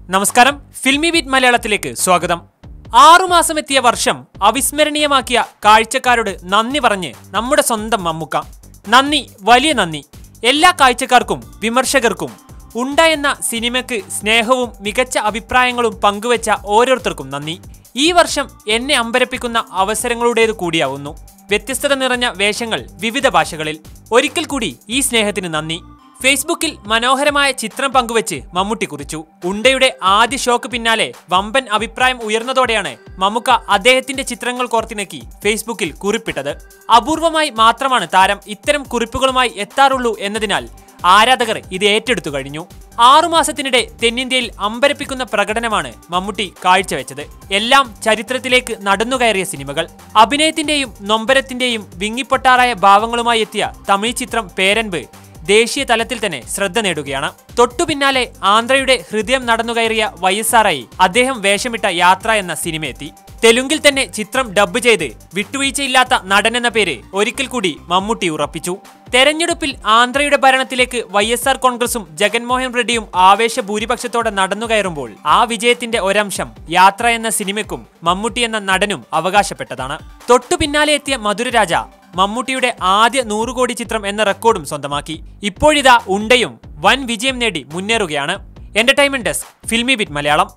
നമസ്കാരം filmy beat മലയാളത്തിലേക്ക് സ്വാഗതം ആറുമാസം എത്തിയ വർഷം അവിസ്മരണീയമാക്കിയ കാഴ്ചക്കാരോട് നന്ദി പറഞ്ഞ് നമ്മുടെ സ്വന്തം മമ്മുക്ക നന്ദി വലിയ നന്ദി എല്ലാ കാഴ്ചക്കാർക്കും വിമർശകർക്കും ഉണ്ട എന്ന സിനിമയ്ക്ക് സ്നേഹവും മികച്ച അഭിപ്രായങ്ങളും പങ്കുവച്ച ഓരോരുത്തർക്കും നന്ദി ഈ വർഷം എന്നെ അമ്പരപ്പിക്കുന്ന അവസരങ്ങളുടേത് കൂടിയാവുന്നു വ്യത്യസ്തത നിറഞ്ഞ വേഷങ്ങൾ വിവിധ ഭാഷകളിൽ ഒരിക്കൽ കൂടി ഈ സ്നേഹത്തിന് നന്ദി ഫേസ്ബുക്കിൽ മനോഹരമായ ചിത്രം പങ്കുവച്ച് മമ്മൂട്ടി കുറിച്ചു ഉണ്ടയുടെ ആദ്യ ഷോക്ക് പിന്നാലെ വമ്പൻ അഭിപ്രായം ഉയർന്നതോടെയാണ് മമ്മുക്ക അദ്ദേഹത്തിന്റെ ചിത്രങ്ങൾ കോർത്തിണക്കി ഫേസ്ബുക്കിൽ കുറിപ്പിട്ടത് അപൂർവമായി മാത്രമാണ് താരം ഇത്തരം കുറിപ്പുകളുമായി എത്താറുള്ളൂ എന്നതിനാൽ ആരാധകർ ഇത് ഏറ്റെടുത്തു കഴിഞ്ഞു ആറുമാസത്തിനിടെ തെന്നിന്ത്യയിൽ അമ്പരപ്പിക്കുന്ന പ്രകടനമാണ് മമ്മൂട്ടി കാഴ്ചവെച്ചത് എല്ലാം ചരിത്രത്തിലേക്ക് നടന്നുകയറിയ സിനിമകൾ അഭിനയത്തിന്റെയും നൊമ്പരത്തിന്റെയും വിങ്ങിപ്പൊട്ടാറായ ഭാവങ്ങളുമായി എത്തിയ തമിഴ് ചിത്രം പേരൻപ് ദേശീയ തലത്തിൽ തന്നെ ശ്രദ്ധ നേടുകയാണ് തൊട്ടു പിന്നാലെ ആന്ധ്രയുടെ ഹൃദയം നടന്നുകയറിയ വയസ്സാറായി അദ്ദേഹം വേഷമിട്ട യാത്ര എന്ന സിനിമ എത്തി തെലുങ്കിൽ തന്നെ ചിത്രം ഡബ്ബ് ചെയ്ത് വിട്ടുവീഴ്ചയില്ലാത്ത നടൻ എന്ന പേര് ഒരിക്കൽ കൂടി മമ്മൂട്ടി ഉറപ്പിച്ചു തെരഞ്ഞെടുപ്പിൽ ആന്ധ്രയുടെ ഭരണത്തിലേക്ക് വൈ എസ് ആർ കോൺഗ്രസും ജഗൻമോഹൻ റെഡ്ഡിയും ആവേശ ഭൂരിപക്ഷത്തോടെ നടന്നുകയറുമ്പോൾ ആ വിജയത്തിന്റെ ഒരംശം യാത്ര എന്ന സിനിമയ്ക്കും മമ്മൂട്ടി എന്ന നടനും അവകാശപ്പെട്ടതാണ് തൊട്ടു പിന്നാലെ എത്തിയ മധുരരാജ മമ്മൂട്ടിയുടെ ആദ്യ നൂറ് കോടി ചിത്രം എന്ന റെക്കോർഡും സ്വന്തമാക്കി ഇപ്പോഴിതാ ഉണ്ടയും വൻ വിജയം നേടി മുന്നേറുകയാണ് entertainment desk Filmibeat Malayalam